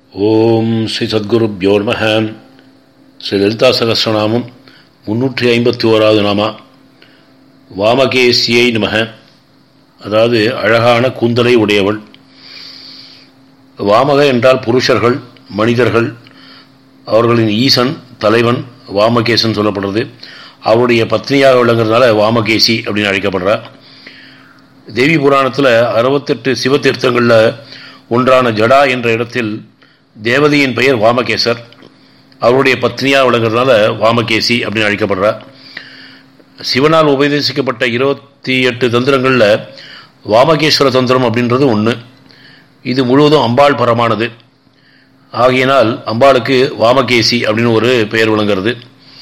ஓம் ஸ்ரீ சத்குருப்யோ நம ஸ்ரீ லலிதா சகசிரநாமம் முன்னூற்றி ஐம்பத்தி ஓராவது நாமா வாமகேசியை நமக அதாவது அழகான கூந்தலை உடையவள் வாமக என்றால் புருஷர்கள் மனிதர்கள் அவர்களின் ஈசன் தலைவன் வாமகேசன் சொல்லப்படுறது அவருடைய பத்னியாக விளங்குறதுனால வாமகேசி அப்படின்னு அழைக்கப்படுறார் தேவி புராணத்தில் அறுபத்தெட்டு சிவதீர்த்தங்களில் ஒன்றான ஜடா என்ற இடத்தில் தேவதையின் பெயர் வாமகேசர் அவருடைய பத்னியாக விளங்குறதுனால வாமகேசி அப்படின்னு அழைக்கப்படுறார் சிவனால் உபதேசிக்கப்பட்ட இருபத்தி எட்டு தந்திரங்களில் வாமகேஸ்வர தந்திரம் அப்படின்றது ஒன்று இது முழுவதும் அம்பாள் பரமானது ஆகையினால் அம்பாளுக்கு வாமகேசி அப்படின்னு ஒரு பெயர் விளங்குறது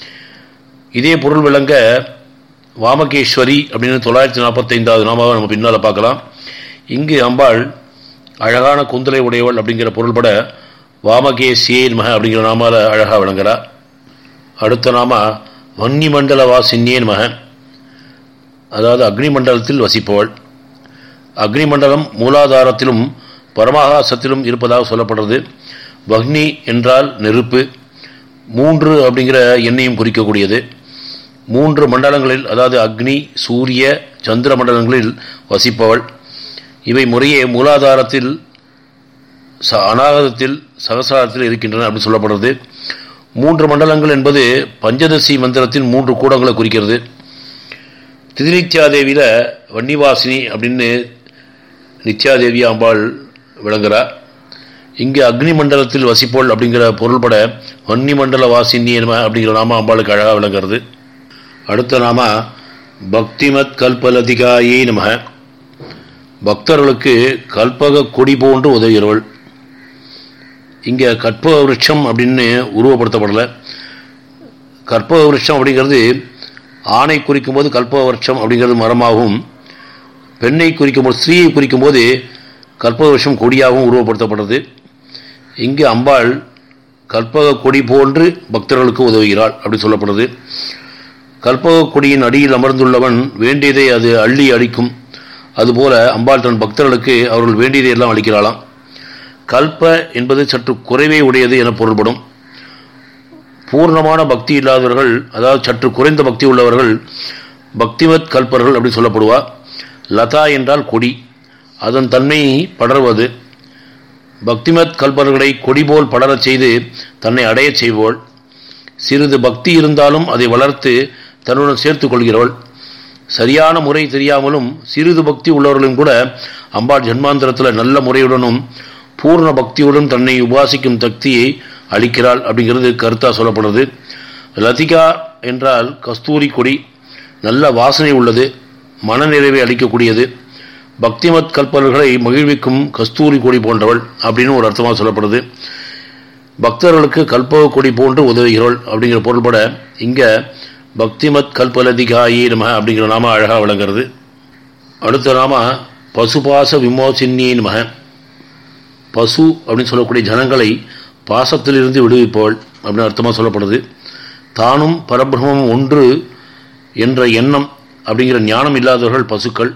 இதே பொருள் விளங்க வாமகேஸ்வரி அப்படின்னு தொள்ளாயிரத்தி நாற்பத்தைந்தாவது நாமாவை நம்ம பின்னால் பார்க்கலாம் இங்கு அம்பாள் அழகான குந்தலை உடையவள் அப்படிங்கிற பொருள்பட வாமகேசியே நமக அப்படிங்கிற நாமால அழகாக விளங்குறா அடுத்த நாம வன்னி மண்டல வாசின்யே நமக அதாவது அக்னி மண்டலத்தில் வசிப்பவள் அக்னி மண்டலம் மூலாதாரத்திலும் பரமாகாசத்திலும் இருப்பதாக சொல்லப்படுறது வக்னி என்றால் நெருப்பு மூன்று அப்படிங்கிற எண்ணையும் குறிக்கக்கூடியது மூன்று மண்டலங்களில் அதாவது அக்னி சூரிய சந்திர மண்டலங்களில் வசிப்பவள் இவை முறையே மூலாதாரத்தில் ச அநாகதத்தில் சகசாரத்தில் இருக்கின்றன அப்படின்னு சொல்லப்படுறது மூன்று மண்டலங்கள் என்பது பஞ்சதசி மந்திரத்தின் மூன்று கூடங்களை குறிக்கிறது திருநித்யாதேவியில் வன்னிவாசினி அப்படின்னு நித்யாதேவி அம்பாள் விளங்குறார் இங்கு அக்னி மண்டலத்தில் வசிப்போள் அப்படிங்கிற பொருள்பட வன்னி மண்டல வாசினி அப்படிங்கிற நாம அம்பாளுக்கு அழகாக விளங்குறது அடுத்த நாம பக்திமத் கல்பலதிகாயே நம பக்தர்களுக்கு கல்பக கொடி போன்று உதவுகிறவள் இங்கே கற்பக விருட்சம் அப்படின்னு உருவப்படுத்தப்படலை கற்பக விருட்சம் அப்படிங்கிறது ஆணை குறிக்கும் போது கல்பக விருட்சம் அப்படிங்கிறது மரமாகவும் பெண்ணை குறிக்கும் போது ஸ்திரீயை குறிக்கும் போது கற்பக விருட்சம் கொடியாகவும் உருவப்படுத்தப்படுறது இங்கு அம்பாள் கற்பக கொடி போன்று பக்தர்களுக்கு உதவுகிறாள் அப்படி சொல்லப்படுறது கற்பக கொடியின் அடியில் அமர்ந்துள்ளவன் வேண்டியதை அது அள்ளி அளிக்கும் அதுபோல அம்பாள் தன் பக்தர்களுக்கு அவர்கள் வேண்டியதை எல்லாம் அளிக்கிறாளாம் கல்ப என்பது சற்று குறைவே உடையது என பொருள்படும் பூர்ணமான பக்தி இல்லாதவர்கள் அதாவது சற்று குறைந்த பக்தி உள்ளவர்கள் பக்திவத் கல்பர்கள் அப்படி சொல்லப்படுவா லதா என்றால் கொடி அதன் தன்மை படர்வது பக்திமத் கல்பர்களை கொடி போல் படரச் செய்து தன்னை அடையச் செய்வோள் சிறிது பக்தி இருந்தாலும் அதை வளர்த்து தன்னுடன் சேர்த்துக் கொள்கிறவள் சரியான முறை தெரியாமலும் சிறிது பக்தி உள்ளவர்களும் கூட அம்பாள் ஜன்மாந்திரத்தில் நல்ல முறையுடனும் பூர்ண பக்தியுடன் தன்னை உபாசிக்கும் சக்தியை அளிக்கிறாள் அப்படிங்கிறது கருத்தாக சொல்லப்படுறது லதிகா என்றால் கஸ்தூரி கொடி நல்ல வாசனை உள்ளது மனநிறைவை அளிக்கக்கூடியது பக்திமத் கல்பர்களை மகிழ்விக்கும் கஸ்தூரி கொடி போன்றவள் அப்படின்னு ஒரு அர்த்தமாக சொல்லப்படுது பக்தர்களுக்கு கல்பக கொடி போன்று உதவுகிறவள் அப்படிங்கிற பொருள்பட இங்கே பக்திமத் கல்பலதிகாயி நம அப்படிங்கிற நாம அழகாக விளங்குறது அடுத்த நாம பசுபாச விமோசின்யே நம பசு அப்படின்னு சொல்லக்கூடிய ஜனங்களை பாசத்திலிருந்து விடுவிப்பவள் அப்படின்னு அர்த்தமாக சொல்லப்படுது தானும் பரபிரமம் ஒன்று என்ற எண்ணம் அப்படிங்கிற ஞானம் இல்லாதவர்கள் பசுக்கள்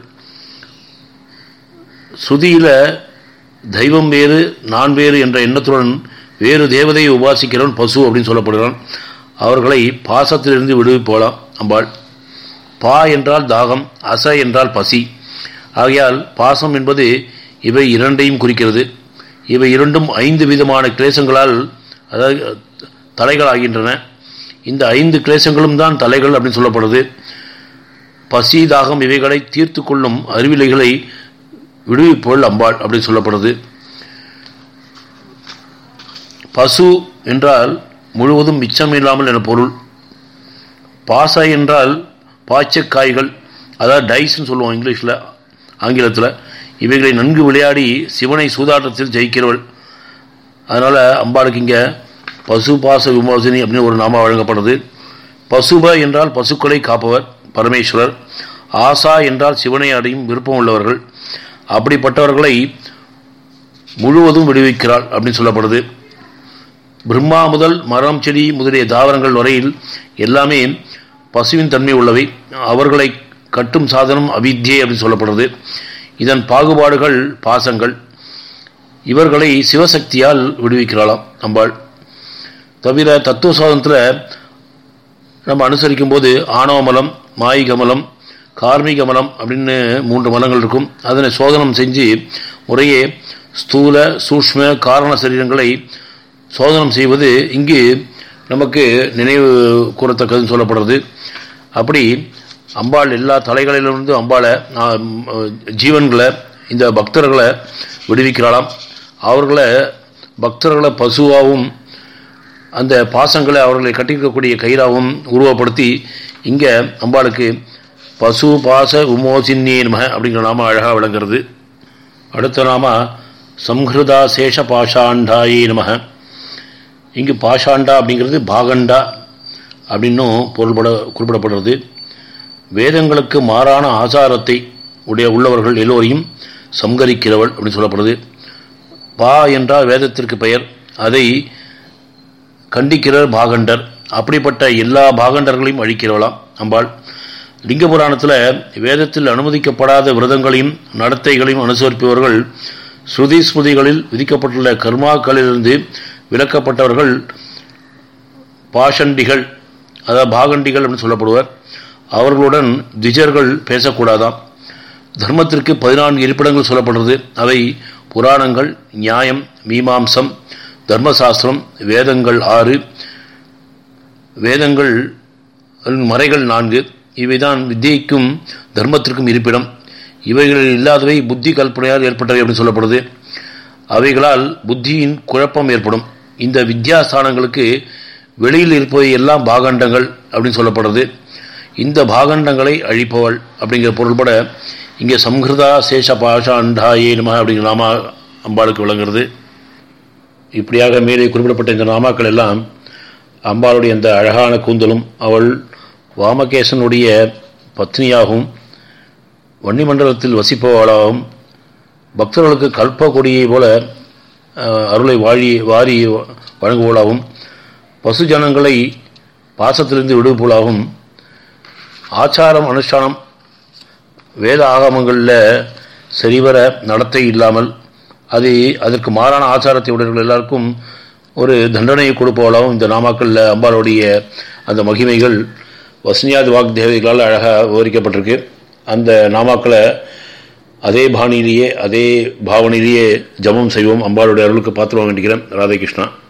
ஸ்ருதியில் தெய்வம் வேறு நான் வேறு என்ற எண்ணத்துடன் வேறு தேவதையை உபாசிக்கிறவன் பசு அப்படின்னு சொல்லப்படுகிறான் அவர்களை பாசத்திலிருந்து விடுவிப்போலாம் அம்பாள் பா என்றால் தாகம் அச என்றால் பசி ஆகையால் பாசம் என்பது இவை இரண்டையும் குறிக்கிறது இவை இரண்டும் ஐந்து விதமான கிளேசங்களால் அதாவது தலைகளாகின்றன இந்த ஐந்து கிளேசங்களும் தான் தலைகள் அப்படின்னு சொல்லப்படுது பசி தாகம் இவைகளை தீர்த்து கொள்ளும் அறிவிலைகளை விடுவிப்போல் அம்பாள் அப்படின்னு சொல்லப்படுது பசு என்றால் முழுவதும் மிச்சம் இல்லாமல் என பொருள் பாச என்றால் பாய்ச்சக்காய்கள் அதாவது டைஸ்ன்னு சொல்லுவோம் இங்கிலீஷில் ஆங்கிலத்தில் இவைகளை நன்கு விளையாடி சிவனை சூதாட்டத்தில் ஜெயிக்கிறவள் அதனால் அம்பாளுக்கு இங்கே பசு பாச விமோசனி அப்படின்னு ஒரு நாம வழங்கப்படுது பசுப என்றால் பசுக்களை காப்பவர் பரமேஸ்வரர் ஆசா என்றால் சிவனை அடையும் விருப்பம் உள்ளவர்கள் அப்படிப்பட்டவர்களை முழுவதும் விடுவிக்கிறாள் அப்படின்னு சொல்லப்படுது பிரம்மா முதல் மரம் செடி முதலிய தாவரங்கள் வரையில் எல்லாமே பசுவின் தன்மை உள்ளவை அவர்களை கட்டும் சாதனம் அவித்தியை அப்படின்னு சொல்லப்படுறது இதன் பாகுபாடுகள் பாசங்கள் இவர்களை சிவசக்தியால் விடுவிக்கிறாளாம் அம்பாள் தவிர தத்துவ சாதனத்தில் நம்ம அனுசரிக்கும் போது ஆணவ மலம் மாயிக மலம் கார்மிக மலம் அப்படின்னு மூன்று மலங்கள் இருக்கும் அதனை சோதனம் செஞ்சு முறையே ஸ்தூல சூஷ்ம காரண சரீரங்களை சோதனம் செய்வது இங்கு நமக்கு நினைவு கூறத்தக்கதுன்னு சொல்லப்படுறது அப்படி அம்பாள் எல்லா தலைகளிலிருந்து அம்பாளை ஜீவன்களை இந்த பக்தர்களை விடுவிக்கிறாளாம் அவர்களை பக்தர்களை பசுவாகவும் அந்த பாசங்களை அவர்களை கட்டியிருக்கக்கூடிய கயிறாவும் உருவப்படுத்தி இங்கே அம்பாளுக்கு பசு பாச உமோசின்னே நம அப்படிங்கிற நாம அழகாக விளங்குறது அடுத்த நாம சம்ஹிருதா சேஷ பாஷாண்டாயே நம இங்கு பாஷாண்டா அப்படிங்கிறது பாகண்டா அப்படின்னும் பொருள்பட குறிப்பிடப்படுறது வேதங்களுக்கு மாறான ஆச்சாரத்தை உடைய உள்ளவர்கள் எல்லோரையும் சம்கரிக்கிறவள் அப்படின்னு சொல்லப்படுது பா என்றால் வேதத்திற்கு பெயர் அதை கண்டிக்கிறார் பாகண்டர் அப்படிப்பட்ட எல்லா பாகண்டர்களையும் அழிக்கிறவளாம் அம்பாள் லிங்க புராணத்தில் வேதத்தில் அனுமதிக்கப்படாத விரதங்களையும் நடத்தைகளையும் அனுசரிப்பவர்கள் ஸ்ருதி ஸ்மிருதிகளில் விதிக்கப்பட்டுள்ள கர்மாக்களிலிருந்து விலக்கப்பட்டவர்கள் பாஷண்டிகள் அதாவது பாகண்டிகள் என்று சொல்லப்படுவர் அவர்களுடன் திஜர்கள் பேசக்கூடாதாம் தர்மத்திற்கு பதினான்கு இருப்பிடங்கள் சொல்லப்படுறது அவை புராணங்கள் நியாயம் மீமாம்சம் தர்மசாஸ்திரம் வேதங்கள் ஆறு வேதங்கள் மறைகள் நான்கு இவைதான் வித்தியைக்கும் தர்மத்திற்கும் இருப்பிடம் இவைகளில் இல்லாதவை புத்தி கல்பனையால் ஏற்பட்டவை அப்படின்னு சொல்லப்படுது அவைகளால் புத்தியின் குழப்பம் ஏற்படும் இந்த வித்யாஸ்தானங்களுக்கு வெளியில் இருப்பவை எல்லாம் பாகண்டங்கள் அப்படின்னு சொல்லப்படுறது இந்த பாகண்டங்களை அழிப்பவள் அப்படிங்கிற பொருள்பட இங்கே சம்ஹிருதா சேஷ பாஷாண்டாயே நம அப்படிங்கிற நாமா அம்பாளுக்கு விளங்குறது இப்படியாக மேலே குறிப்பிடப்பட்ட இந்த நாமாக்கள் எல்லாம் அம்பாளுடைய அந்த அழகான கூந்தலும் அவள் வாமகேசனுடைய பத்னியாகவும் வன்னிமண்டலத்தில் வசிப்பவளாகவும் பக்தர்களுக்கு கல்ப கொடியை போல அருளை வாழி வாரி வழங்குவளாகவும் பசு ஜனங்களை பாசத்திலிருந்து விடுவிப்பவளாகவும் ஆச்சாரம் அனுஷ்டானம் வேத ஆகமங்களில் சரிவர நடத்தை இல்லாமல் அது அதற்கு மாறான ஆச்சாரத்தை உடையவர்கள் எல்லாருக்கும் ஒரு தண்டனையை கொடுப்பவளாகவும் இந்த நாமாக்களில் அம்பாளுடைய அந்த மகிமைகள் வசனியாதி வாக் தேவைகளால் அழகாக விவரிக்கப்பட்டிருக்கு அந்த நாமாக்களை அதே பாணியிலேயே அதே பாவனையிலேயே ஜபம் செய்வோம் அம்பாளுடைய அருளுக்கு பாத்திரம் வேண்டிக்கிறேன் ராதே கிருஷ்ணா